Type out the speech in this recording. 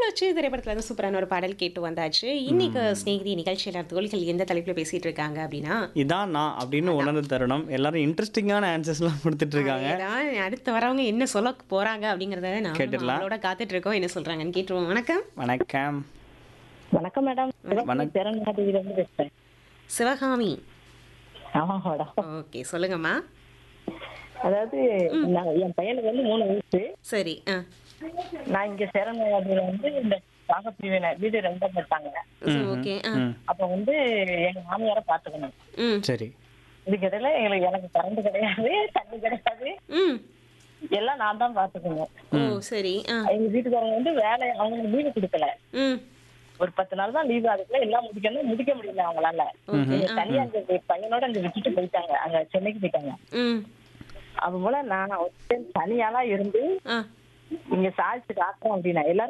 வச்சு திரைப்படத்துல இருந்து சூப்பரான ஒரு பாடல் கேட்டு வந்தாச்சு இன்னைக்கு ஸ்நேகிதி நிகழ்ச்சியில தோழிகள் எந்த தலைப்புல பேசிட்டு இருக்காங்க அப்படின்னா இதான் நான் அப்படின்னு உணர்ந்த தருணம் எல்லாரும் இன்ட்ரெஸ்டிங்கான ஆன்சர்ஸ்லாம் கொடுத்துட்டு இருக்காங்க அதான் அடுத்து வரவங்க என்ன சொல்ல போறாங்க அப்படிங்கறத நான் கேட்டுடலாம். அவங்களோட காத்துட்டு இருக்கோம் என்ன சொல்றாங்கன்னு கேட்டுருவோம் வணக்கம் வணக்கம் வணக்கம் மேடம் வணக்கம். திறன்காட்டியில இருந்து பேசுறேன் சிவகாமி ஆமா மேடம் ஓகே சொல்லுங்கம்மா அதாவது நான் என் பையனுக்கு வந்து மூணு வயசு சரி ஆ நான் இங்க சேரங்காட்டியில வந்து இந்த பாகப்பிரிவினை வீடு ரெண்டா போட்டாங்க ஓகே ஆ ம் அப்ப வந்து எங்க மாமியார பாத்துக்கணும் ம் சரி இதுக்கு இடையில எங்களுக்கு எனக்கு கரண்ட் கிடையாது தண்ணி கிடையாது ம் எல்லாம் நான் தான் பாத்துக்கணும் ஓ சரி ஆ எங்க வீட்டுக்காரங்க வந்து வேலை அவங்க லீவு கொடுக்கல ம் ஒரு பத்து நாள் தான் லீவு அதுக்குள்ள எல்லாம் முடிக்கணும் முடிக்க முடியல அவங்களால இங்க தனியா அந்த பையனோட அங்க விட்டுட்டு போயிட்டாங்க அங்க சென்னைக்கு போயிட்டாங்க ம் அது போல நான் ஒரு time தனியாலாம் இருந்து ஆ இங்க சாதிச்சு காட்டுறோம் அப்படின்னா எல்லாரும்